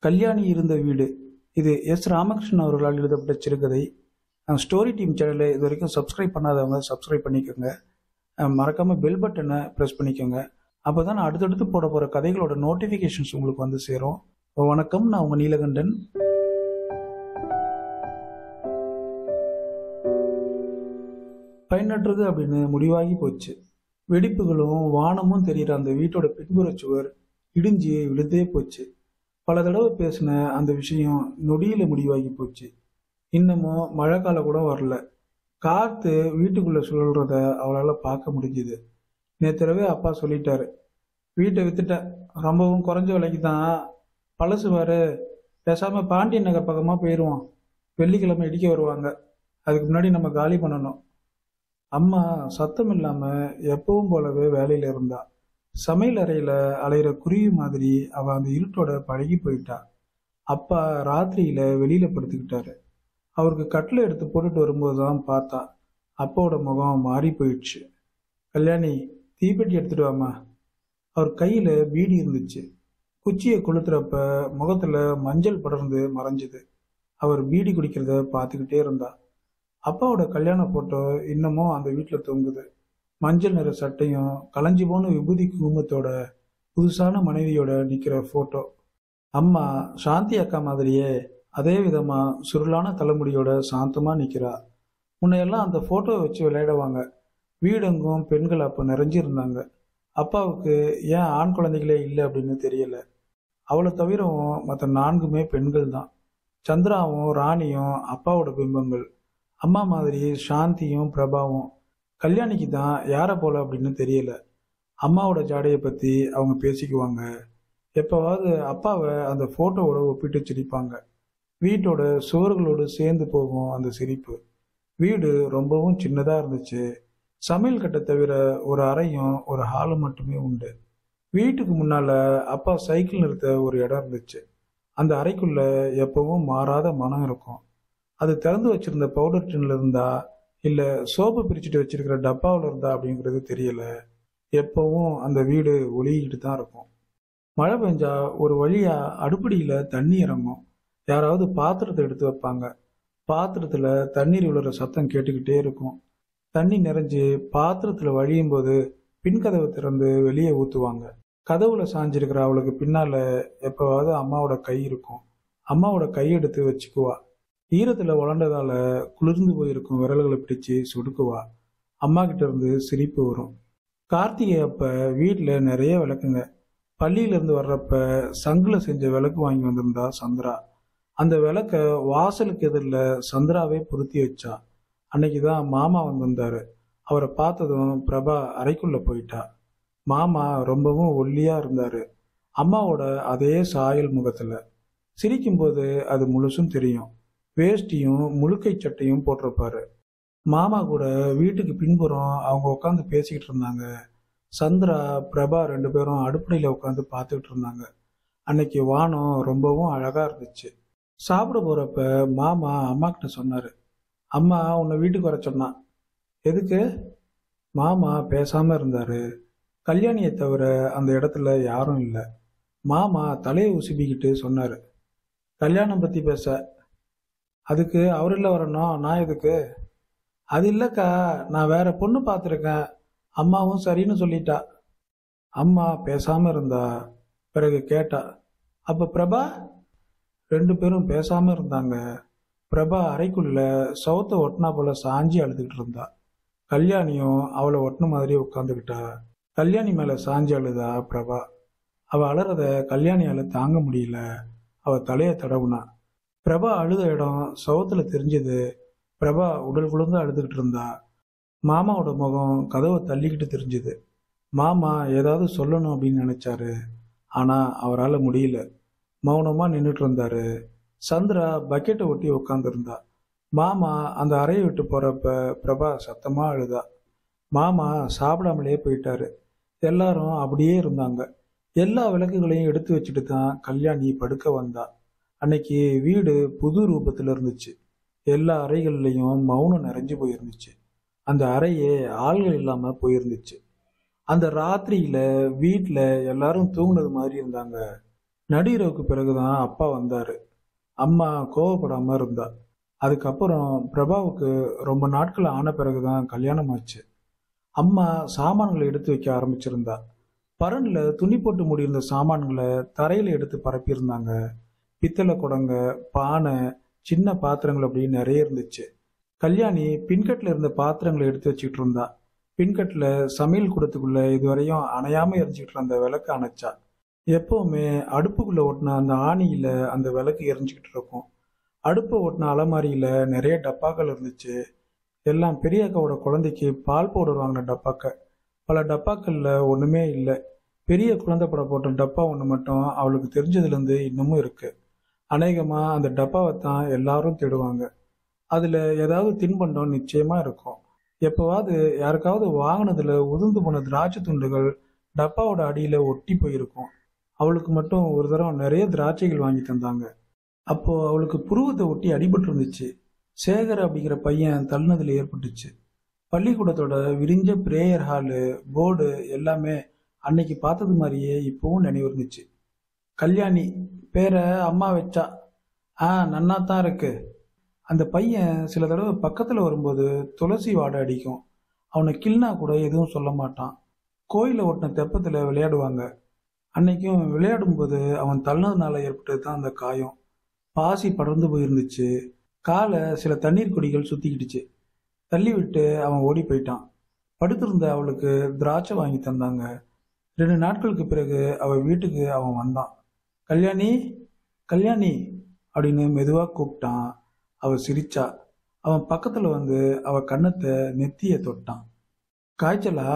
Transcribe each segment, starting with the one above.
கல்யாணி இருந்த வீடு இது எஸ் ராமகிருஷ்ணன் அவர்களால் எழுதப்பட்ட சிறுகதை அஹ் ஸ்டோரி டீம் சேனலை இது வரைக்கும் சப்ஸ்கிரைப் பண்ணாதவங்க சப்ஸ்கிரைப் பண்ணிக்கோங்க அஹ் மறக்காம பெல் பட்டனை ப்ரெஸ் பண்ணிக்கோங்க அப்போ தான் நான் அடுத்தடுத்து போட போகிற கதைகளோட நோட்டிஃபிகேஷன்ஸ் உங்களுக்கு வந்து சேரும் வணக்கம் நான் உங்கள் நீலகண்டன் பயனற்றது அப்படின்னு முடிவாகி போச்சு வெடிப்புகளும் வானமும் தெரிகிற அந்த வீட்டோட பின்புற சுவர் இடிஞ்சு விழுந்தே போச்சு பல தடவை பேசின அந்த விஷயம் நொடியில முடிவாகி போச்சு இன்னமும் மழை காலம் கூட வரல காத்து வீட்டுக்குள்ள சுழல்றத அவளால் பார்க்க முடிஞ்சுது நேத்திரவே அப்பா சொல்லிட்டாரு வீட்டை வித்துட்டேன் ரொம்பவும் குறைஞ்ச விலைக்கு தான் பழசு வேறு பேசாம பாண்டியன் நகர் பக்கமாக போயிடுவோம் வெள்ளிக்கிழமை இடிக்க வருவாங்க அதுக்கு முன்னாடி நம்ம காலி பண்ணணும் அம்மா சத்தம் இல்லாம எப்பவும் போலவே வேலையில இருந்தா சமையல் அறையில அலையிற குருவி மாதிரி அவ அந்த இருட்டோட பழகி போயிட்டா அப்பா ராத்திரியில வெளியில படுத்துக்கிட்டாரு அவருக்கு கட்டில் எடுத்து போட்டுட்டு வரும்போது தான் பார்த்தா அப்பாவோட முகம் மாறி போயிடுச்சு கல்யாணி தீப்பெட்டி எடுத்துட்டு வாமா அவர் கையில பீடி இருந்துச்சு குச்சியை கொளுத்துறப்ப முகத்துல மஞ்சள் படர்ந்து மறைஞ்சுது அவர் பீடி குடிக்கிறத பார்த்துக்கிட்டே இருந்தா அப்பாவோட கல்யாண போட்டோ இன்னமும் அந்த வீட்டில் தொங்குது மஞ்சள் நிற சட்டையும் களைஞ்சு போன விபூதி குங்குமத்தோட புதுசான மனைவியோட நிற்கிற ஃபோட்டோ அம்மா சாந்தி அக்கா மாதிரியே அதே விதமா சுருளான தலைமுடியோட சாந்தமா நிற்கிறா முன்னையெல்லாம் அந்த ஃபோட்டோவை வச்சு விளையாடுவாங்க வீடெங்கும் பெண்கள் அப்போ நிறைஞ்சிருந்தாங்க அப்பாவுக்கு ஏன் ஆண் குழந்தைகளே இல்லை அப்படின்னு தெரியல அவளை தவிரவும் மற்ற நான்குமே பெண்கள் தான் சந்திராவும் ராணியும் அப்பாவோட பிம்பங்கள் அம்மா மாதிரி சாந்தியும் பிரபாவும் கல்யாணிக்கு தான் யாரை போல அப்படின்னு தெரியல அம்மாவோட ஜாடையை பற்றி அவங்க பேசிக்குவாங்க எப்போவாவது அப்பாவை அந்த ஃபோட்டோவோட ஒப்பிட்டு சிரிப்பாங்க வீட்டோட சுவர்களோடு சேர்ந்து போகும் அந்த சிரிப்பு வீடு ரொம்பவும் சின்னதாக இருந்துச்சு சமையல் கட்டை தவிர ஒரு அறையும் ஒரு ஹாலும் மட்டுமே உண்டு வீட்டுக்கு முன்னால அப்பா சைக்கிள் நிறுத்த ஒரு இடம் இருந்துச்சு அந்த அறைக்குள்ள எப்பவும் மாறாத மனம் இருக்கும் அது திறந்து வச்சிருந்த பவுடர் டின்ல இருந்தா இல்ல சோப்பு பிரிச்சுட்டு வச்சிருக்கிற டப்பாவில் இருந்தா அப்படிங்கிறது தெரியல எப்பவும் அந்த வீடு ஒளிகிட்டு தான் இருக்கும் மழை பெஞ்சா ஒரு வழியா அடுப்படியில தண்ணி இறங்கும் யாராவது பாத்திரத்தை எடுத்து வைப்பாங்க பாத்திரத்துல தண்ணீர் விழுற சத்தம் கேட்டுக்கிட்டே இருக்கும் தண்ணி நிறைஞ்சு பாத்திரத்துல வழியும் போது பின்கதவை திறந்து வெளியே ஊத்துவாங்க கதவுல சாஞ்சிருக்கிற அவளுக்கு பின்னால எப்பவாவது அம்மாவோட கை இருக்கும் அம்மாவோட கை எடுத்து வச்சுக்குவா ஈரத்துல உழண்டதால குளிர்ந்து போயிருக்கும் விரல்களை பிடிச்சு சுடுக்குவா அம்மா கிட்ட இருந்து சிரிப்பு வரும் கார்த்திகை அப்ப வீட்டுல நிறைய விளக்குங்க பள்ளியில இருந்து வர்றப்ப சங்குல செஞ்ச விளக்கு வாங்கி வந்திருந்தா சந்திரா அந்த விளக்க வாசலுக்கு எதிரில் சந்திராவே பொருத்தி வச்சா அன்னைக்கு தான் மாமா வந்திருந்தாரு அவரை பார்த்ததும் பிரபா அறைக்குள்ள போயிட்டா மாமா ரொம்பவும் ஒல்லியா இருந்தாரு அம்மாவோட அதே சாயல் முகத்துல சிரிக்கும்போது அது முழுசும் தெரியும் வேஷ்டியும் முழுக்கை சட்டையும் போட்டிருப்பாரு மாமா கூட வீட்டுக்கு பின்புறம் அவங்க உட்காந்து பேசிக்கிட்டு இருந்தாங்க சந்திரா பிரபா ரெண்டு பேரும் அடுப்படையில் உட்காந்து பார்த்துக்கிட்டு இருந்தாங்க அன்னைக்கு வானம் ரொம்பவும் அழகா இருந்துச்சு சாப்பிட போறப்ப மாமா அம்மா கிட்ட சொன்னாரு அம்மா உன்னை வீட்டுக்கு வர சொன்னான் எதுக்கு மாமா பேசாம இருந்தாரு கல்யாணியை தவிர அந்த இடத்துல யாரும் இல்லை மாமா தலையை உசுப்பிக்கிட்டு சொன்னாரு கல்யாணம் பத்தி பேச அதுக்கு அவரில் வரணும் நான் எதுக்கு அது இல்லைக்கா நான் வேற பொண்ணு பார்த்துருக்கேன் அம்மாவும் சரின்னு சொல்லிட்டா அம்மா பேசாம இருந்தா பிறகு கேட்டா அப்ப பிரபா ரெண்டு பேரும் பேசாம இருந்தாங்க பிரபா அறைக்குள்ள சவுத்த ஒட்டினா போல சாஞ்சி அழுதுகிட்டு இருந்தா கல்யாணியும் அவளை ஒட்டின மாதிரி உட்காந்துக்கிட்டா கல்யாணி மேல சாஞ்சி அழுதா பிரபா அவ அலறத கல்யாணியால தாங்க முடியல அவ தலைய தடவுனா பிரபா அழுத இடம் சவுத்துல தெரிஞ்சது பிரபா உடல் குழுந்து அழுதுகிட்டு இருந்தா மாமாவோட முகம் கதவை தள்ளிக்கிட்டு தெரிஞ்சுது மாமா ஏதாவது சொல்லணும் அப்படின்னு நினைச்சாரு ஆனா அவரால் முடியல மௌனமா நின்றுட்டு இருந்தாரு சந்திரா பக்கெட்டை ஒட்டி உட்காந்துருந்தா மாமா அந்த அறையை விட்டு போறப்ப பிரபா சத்தமா அழுதா மாமா சாப்பிடாமலே போயிட்டாரு எல்லாரும் அப்படியே இருந்தாங்க எல்லா விளக்குகளையும் எடுத்து வச்சுட்டு தான் கல்யாணி படுக்க வந்தா அன்னைக்கு வீடு புது ரூபத்துல இருந்துச்சு எல்லா அறைகள்லையும் மௌனம் நிறைஞ்சு போயிருந்துச்சு அந்த அறையே ஆள்கள் இல்லாம போயிருந்துச்சு அந்த ராத்திரியில வீட்டில் எல்லாரும் தூங்குனது மாதிரி இருந்தாங்க நடுஇரவுக்கு பிறகுதான் அப்பா வந்தாரு அம்மா கோவப்படாம இருந்தா அதுக்கப்புறம் பிரபாவுக்கு ரொம்ப நாட்கள் ஆன பிறகுதான் கல்யாணம் ஆச்சு அம்மா சாமான்களை எடுத்து வைக்க ஆரம்பிச்சிருந்தா பரன்ல துணி போட்டு மூடியிருந்த சாமான்களை தரையில எடுத்து பரப்பியிருந்தாங்க பித்தளை குடங்க பானை சின்ன பாத்திரங்கள் அப்படி நிறைய இருந்துச்சு கல்யாணி பின்கட்டில் இருந்த பாத்திரங்களை எடுத்து வச்சுக்கிட்டு இருந்தா பின்கட்டில் சமையல் கூடத்துக்குள்ள இதுவரையும் அணையாம எரிஞ்சுக்கிட்டு இருந்த விளக்கு அணைச்சா எப்பவுமே அடுப்புக்குள்ள ஒட்டின அந்த ஆணியில அந்த விளக்கு எரிஞ்சுக்கிட்டு இருக்கும் அடுப்பை ஒட்டின அலமாரியில நிறைய டப்பாக்கள் இருந்துச்சு எல்லாம் பெரிய அக்காவோட குழந்தைக்கு பால் பவுடர் வாங்கின டப்பாக்கள் பல டப்பாக்கள்ல ஒண்ணுமே இல்லை பெரிய குழந்தை படம் போட்ட டப்பா ஒன்று மட்டும் அவளுக்கு தெரிஞ்சதுலேருந்து இன்னமும் இருக்கு அநேகமா அந்த டப்பாவை தான் எல்லாரும் தேடுவாங்க அதுல ஏதாவது தின்பண்டம் நிச்சயமா இருக்கும் எப்பவாவது யாருக்காவது வாங்கினதுல உதிர்ந்து போன திராட்சை துண்டுகள் டப்பாவோட அடியில ஒட்டி போயிருக்கும் அவளுக்கு மட்டும் ஒரு தடவை நிறைய திராட்சைகள் வாங்கி தந்தாங்க அப்போ அவளுக்கு புருவத்தை ஒட்டி அடிபட்டு இருந்துச்சு சேகர் அப்படிங்கிற பையன் தள்ளினதுல ஏற்பட்டுச்சு பள்ளிக்கூடத்தோட விரிஞ்ச பிரேயர் ஹாலு போர்டு எல்லாமே அன்னைக்கு பார்த்தது மாதிரியே இப்பவும் நினைவு இருந்துச்சு கல்யாணி பேரை அம்மா வச்சா ஆ நன்னா தான் இருக்கு அந்த பையன் சில தடவை பக்கத்துல வரும்போது துளசி வாடை அடிக்கும் அவனை கிள்னா கூட எதுவும் சொல்ல மாட்டான் கோயில ஒட்டின தெப்பத்துல விளையாடுவாங்க அன்னைக்கும் விளையாடும்போது அவன் தள்ளினதுனால ஏற்பட்டது தான் அந்த காயம் பாசி படர்ந்து போயிருந்துச்சு காலை சில தண்ணீர் கொடிகள் சுத்திக்கிடுச்சு தள்ளி விட்டு அவன் ஓடி போயிட்டான் படுத்திருந்த அவளுக்கு திராட்சை வாங்கி தந்தாங்க ரெண்டு நாட்களுக்கு பிறகு அவ வீட்டுக்கு அவன் வந்தான் கல்யாணி கல்யாணி அப்படின்னு மெதுவா கூப்பிட்டான் அவ சிரிச்சா அவன் பக்கத்துல வந்து அவ கன்னத்தை நெத்திய தொட்டான் காய்ச்சலா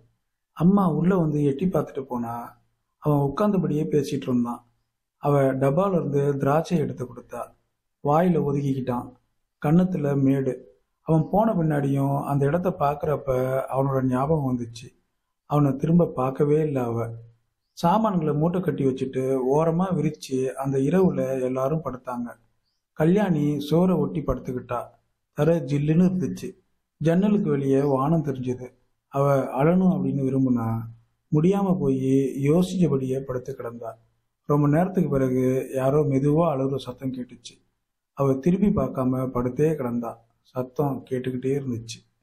அம்மா உள்ள வந்து எட்டி பார்த்துட்டு போனா அவன் உட்கார்ந்தபடியே பேசிட்டு இருந்தான் அவ டப்பால இருந்து திராட்சை எடுத்து கொடுத்தா வாயில ஒதுக்கிக்கிட்டான் கன்னத்துல மேடு அவன் போன பின்னாடியும் அந்த இடத்த பார்க்கறப்ப அவனோட ஞாபகம் வந்துச்சு அவனை திரும்ப பார்க்கவே இல்லை அவ சாமான்களை மூட்டை கட்டி வச்சுட்டு ஓரமா விரிச்சு அந்த இரவுல எல்லாரும் படுத்தாங்க கல்யாணி சோறை ஒட்டி படுத்துக்கிட்டா தர ஜில்லுன்னு இருந்துச்சு ஜன்னலுக்கு வெளியே வானம் தெரிஞ்சது அவ அழணும் அப்படின்னு விரும்புனா முடியாம போய் யோசிச்சபடியே படுத்து கிடந்தா ரொம்ப நேரத்துக்கு பிறகு யாரோ மெதுவா அழுகுற சத்தம் கேட்டுச்சு அவ திரும்பி பார்க்காம படுத்தே கிடந்தா சத்தம் கேட்டுக்கிட்டே இருந்துச்சு